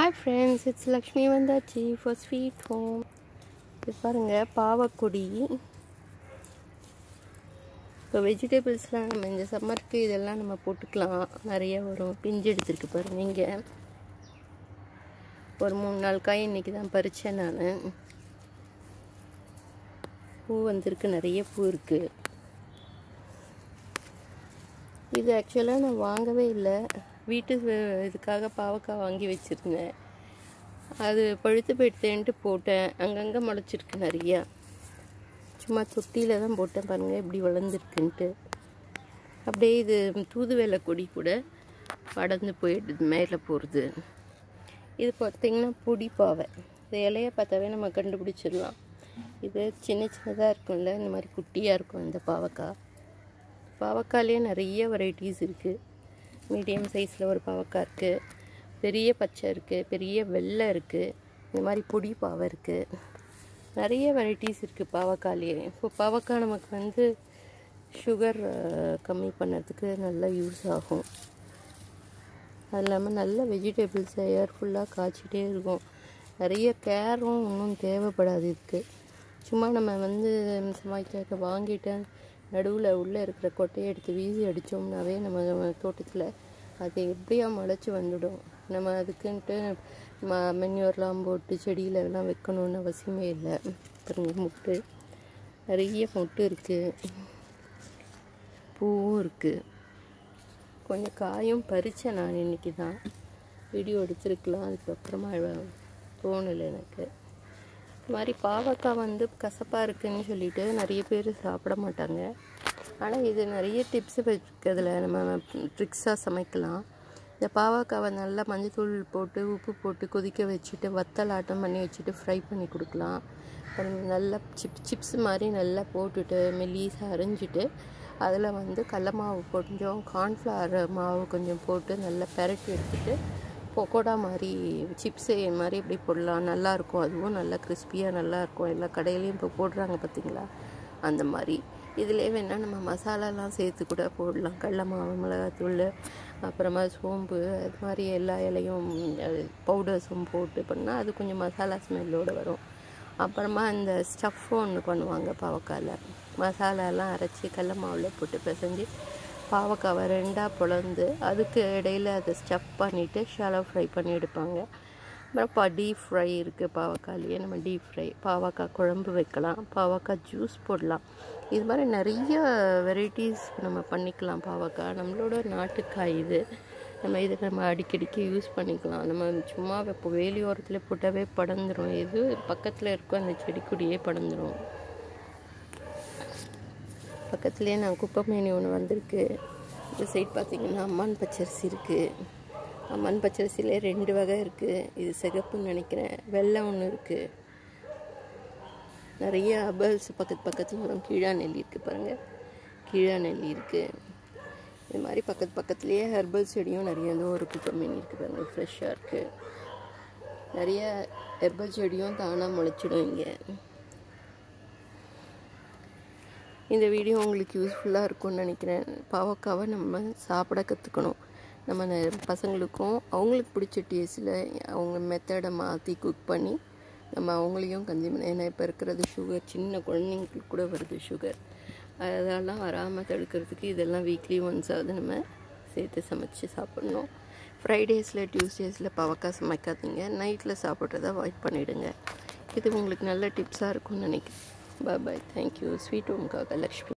hi friends it's Lakshmi வந்தாச்சு for sweet home இது பாருங்கள் பாவக்கொடி இப்போ வெஜிடபிள்ஸ்லாம் நம்ம இந்த சம்மருக்கு இதெல்லாம் நம்ம போட்டுக்கலாம் நிறைய வரும் பிஞ்சு எடுத்துருக்கு பாருங்க இங்கே ஒரு மூணு நாள் காய் இன்றைக்கி தான் பறித்தேன் நான் பூ வந்திருக்கு நிறைய பூ இருக்குது இது ஆக்சுவலாக நான் வாங்கவே இல்லை வீட்டு வே- இதுக்காக பாவக்காய் வாங்கி வச்சுருந்தேன் அது பழுத்து போயிடுத்தேன்ட்டு போட்டேன் அங்கங்கே முளைச்சிருக்கு நிறையா சும்மா தொட்டியில் தான் போட்டேன் பாருங்கள் எப்படி வளர்ந்துருக்குன்ட்டு அப்படியே இது தூதுவளை கொடி கூட படர்ந்து போயிடுது மேலே போகிறது இது பார்த்தீங்கன்னா பொடி பாவை இந்த இலைய பார்த்தாவே நம்ம கண்டுபிடிச்சிடலாம் இது சின்ன சின்னதாக இருக்கும்ல இந்த மாதிரி குட்டியாக இருக்கும் இந்த பாவக்காய் பாவக்காயிலே நிறைய வெரைட்டிஸ் இருக்குது மீடியம் சைஸில் ஒரு பாவக்காய் இருக்குது பெரிய பச்சை இருக்குது பெரிய வெள்ளை இருக்குது இந்த மாதிரி பொடி பாவை இருக்குது நிறைய வெரைட்டிஸ் இருக்குது பாவக்காயிலே இப்போ பாவக்காய் நமக்கு வந்து சுகர் கம்மி பண்ணுறதுக்கு நல்லா யூஸ் ஆகும் அது இல்லாமல் நல்ல வெஜிடபிள்ஸ் ஏர் ஃபுல்லாக காய்ச்சிட்டே இருக்கும் நிறைய கேரும் ஒன்றும் தேவைப்படாது இதுக்கு சும்மா நம்ம வந்து சமைக்க வாங்கிட்டு நடுவில் உள்ளே இருக்கிற கொட்டையை எடுத்து வீசி அடித்தோம்னாவே நம்ம தோட்டத்தில் அது எப்படியா முளைச்சி வந்துடும் நம்ம அதுக்குன்ட்டு ம மென்யூர்லாம் போட்டு செடியில் எல்லாம் வைக்கணும்னு அவசியமே இல்லை பாருங்க முட்டு நிறைய முட்டு இருக்குது பூவும் இருக்குது கொஞ்சம் காயும் பறித்தேன் நான் இன்னைக்கு தான் வீடியோ எடுத்திருக்கலாம் அதுக்கப்புறமா தோணலை எனக்கு இது மாதிரி பாவக்காய் வந்து கசப்பாக இருக்குன்னு சொல்லிட்டு நிறைய பேர் சாப்பிட மாட்டாங்க ஆனால் இது நிறைய டிப்ஸ் வச்சுக்கிறதுல நம்ம ட்ரிக்ஸாக சமைக்கலாம் இந்த பாவக்காவை நல்லா மஞ்சத்தூள் போட்டு உப்பு போட்டு கொதிக்க வச்சுட்டு வத்தல் ஆட்டம் பண்ணி வச்சுட்டு ஃப்ரை பண்ணி கொடுக்கலாம் அப்புறம் நல்லா சிப் சிப்ஸ் மாதிரி நல்லா போட்டுட்டு மெல்லீஸாக அரைஞ்சிட்டு அதில் வந்து கடல மாவு கொஞ்சம் கார்ன்ஃப்ளவர் மாவு கொஞ்சம் போட்டு நல்லா பெரட்டி எடுத்துட்டு பக்கோடா மாதிரி சிப்ஸு மாதிரி இப்படி போடலாம் நல்லாயிருக்கும் அதுவும் நல்லா கிறிஸ்பியாக நல்லாயிருக்கும் எல்லா கடையிலையும் இப்போ போடுறாங்க பார்த்தீங்களா அந்த மாதிரி இதிலே வேணால் நம்ம மசாலாலாம் சேர்த்து கூட போடலாம் கடல மாவு மிளகாத்தூள் அப்புறமா சோம்பு அது மாதிரி எல்லா இலையும் பவுடர்ஸும் போட்டு பண்ணால் அது கொஞ்சம் மசாலா ஸ்மெல்லோடு வரும் அப்புறமா இந்த ஸ்டஃப் ஒன்று பண்ணுவாங்க பாவக்காயில் மசாலாலாம் அரைச்சி கடல மாவில் போட்டு பிசைஞ்சு பாவக்காவை ரெண்டாக பொளந்து அதுக்கு இடையில அதை ஸ்டஃப் பண்ணிவிட்டு ஷாலோ ஃப்ரை பண்ணி எடுப்பாங்க அப்புறம் பா டீப் ஃப்ரை இருக்குது பாவக்காயிலேயே நம்ம டீப் ஃப்ரை பாவக்காய் குழம்பு வைக்கலாம் பாவக்காய் ஜூஸ் போடலாம் இது மாதிரி நிறைய வெரைட்டிஸ் நம்ம பண்ணிக்கலாம் பாவக்காய் நம்மளோட நாட்டுக்காய் இது நம்ம இதை நம்ம அடிக்கடிக்கு யூஸ் பண்ணிக்கலாம் நம்ம சும்மா இப்போ வேலியோரத்தில் போட்டாவே படர்ந்துடும் எது பக்கத்தில் இருக்கோ அந்த செடி கொடியே படர்ந்துடும் பக்கத்துலேயே நான் குப்பைமேனி ஒன்று வந்திருக்கு இந்த சைட் பார்த்தீங்கன்னா அம்மான் பச்சரிசி இருக்குது அம்மான் பச்சரிசியிலே ரெண்டு வகை இருக்குது இது சிகப்புன்னு நினைக்கிறேன் வெள்ளை ஒன்று இருக்குது நிறைய அபல்ஸ் பக்கத்து பக்கத்தில் வரும் கீழா நெல்லி இருக்குது பாருங்கள் கீழா நெல்லி இருக்குது இது மாதிரி பக்கத்து பக்கத்துலேயே ஹெர்பல் செடியும் நிறைய வந்து ஒரு குப்பைமேனி இருக்குது பாருங்கள் ஃப்ரெஷ்ஷாக இருக்குது நிறைய ஹெர்பல் செடியும் தானாக முளைச்சிடும் இங்கே இந்த வீடியோ உங்களுக்கு யூஸ்ஃபுல்லாக இருக்கும்னு நினைக்கிறேன் பாவக்காவை நம்ம சாப்பிட கற்றுக்கணும் நம்ம நெ- பசங்களுக்கும் அவங்களுக்கு பிடிச்ச டேஸ்ட்டில் அவங்க மெத்தடை மாற்றி குக் பண்ணி நம்ம அவங்களையும் கன்சியூம் பண்ண ஏன்னா இப்போ இருக்கிறது சுகர் சின்ன குழந்தைங்களுக்கு கூட வருது சுகர் அதெல்லாம் வராமல் தடுக்கிறதுக்கு இதெல்லாம் வீக்லி ஒன்ஸ் ஆகுது நம்ம சேர்த்து சமைச்சு சாப்பிட்ணும் ஃப்ரைடேஸில் டியூஸ்டேஸில் பாவக்காய் சமைக்காதீங்க நைட்டில் சாப்பிட்றத அவாய்ட் பண்ணிவிடுங்க இது உங்களுக்கு நல்ல டிப்ஸாக இருக்கும்னு நினைக்கிறேன் பாய் பாய் தேங்க்யூ ஸ்வீட் ஹோம்காக லக்ஷ்மி